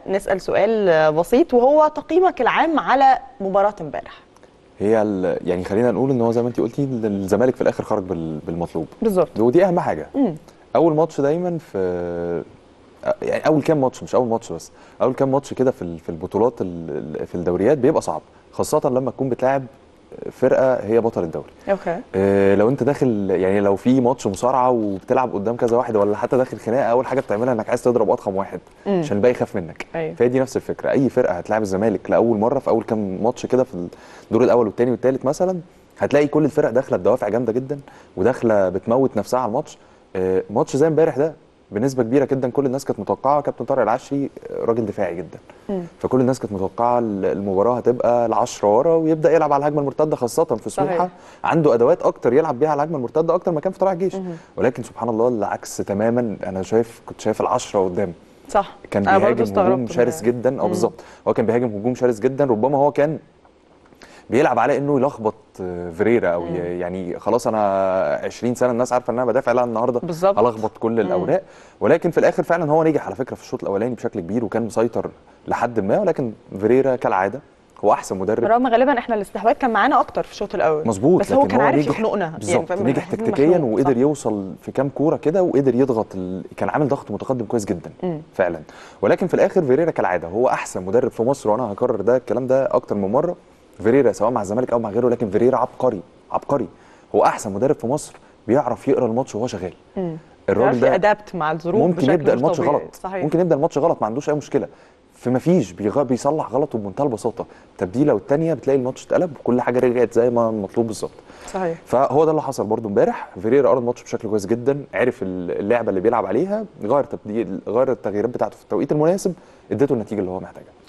نسال سؤال بسيط وهو تقييمك العام على مباراه امبارح هي ال- يعني خلينا نقول ان هو زي ما انت قلتي الزمالك في الاخر خرج بال- بالمطلوب بالظبط ودي اهم حاجه مم. اول ماتش دايما في يعني اول كام ماتش مش اول ماتش بس اول كام ماتش كده في ال- في البطولات ال- ال- في الدوريات بيبقى صعب خاصه لما تكون بتلاعب فرقه هي بطل الدوري اوكي آه، لو انت داخل يعني لو في ماتش مصارعه وبتلعب قدام كذا واحد ولا حتى داخل خناقه اول حاجه بتعملها انك عايز تضرب اضخم واحد مم. عشان الباقي يخاف منك أيوة. فهي دي نفس الفكره اي فرقه هتلاعب الزمالك لاول مره في اول كام ماتش كده في الدور الاول والثاني والثالث مثلا هتلاقي كل الفرق داخله بدوافع جامده جدا وداخله بتموت نفسها على الماتش آه، ماتش زي امبارح ده بنسبه كبيره جدا كل الناس كانت متوقعه كابتن طارق العشري آه، راجل دفاعي جدا مم. فكل الناس كانت متوقعه المباراه هتبقى العشرة ورا ويبدا يلعب على الهجمه المرتده خاصه في صحيح. سموحه عنده ادوات اكتر يلعب بيها على الهجمه المرتده اكتر ما كان في طلائع الجيش ولكن سبحان الله العكس تماما انا شايف كنت شايف العشرة قدام صح كان أنا برضو بيهاجم استغربت هجوم من- شرس جدا اه مم. بالظبط هو كان بيهاجم هجوم شرس جدا ربما هو كان بيلعب على انه يلخبط آه، فيريرا او ي- يعني خلاص انا 20 سنه الناس عارفه ان انا بدافع لا النهارده بالظبط. هلخبط كل الاوراق ولكن في الاخر فعلا هو نجح على فكره في الشوط الاولاني بشكل كبير وكان مسيطر لحد ما ولكن فيريرا كالعاده هو احسن مدرب رغم غالبا احنا الاستحواذ كان معانا اكتر في الشوط الاول مظبوط بس هو لكن كان عارف نجح- يخنقنا بالظبط فاهم؟ نجح بحس إنه تكتيكيا مخنوق، وقدر صح. يوصل في كام كوره كده وقدر يضغط ال... كان عامل ضغط متقدم كويس جدا مم. فعلا ولكن في الاخر فيريرا كالعاده هو احسن مدرب في مصر وانا هكرر ده الكلام ده اكتر من مره فيريرا سواء مع الزمالك او مع غيره لكن فيريرا عبقري عبقري هو احسن مدرب في مصر بيعرف يقرا الماتش وهو شغال مم. الراجل بيعرف ده يأدابت مع الظروف ممكن بشكل يبدا مش الماتش طبيعي. غلط صحيح ممكن يبدا الماتش غلط ما عندوش اي مشكله فما فيش بيغ... بيصلح غلطه بمنتهى البساطه تبديله والتانيه بتلاقي الماتش اتقلب وكل حاجه رجعت زي ما المطلوب بالظبط صحيح فهو ده اللي حصل برضو امبارح فيريرا قرا الماتش بشكل كويس جدا عرف اللعبه اللي بيلعب عليها غير تبديل غير التغييرات بتاعته في التوقيت المناسب اديته النتيجه اللي هو محتاجها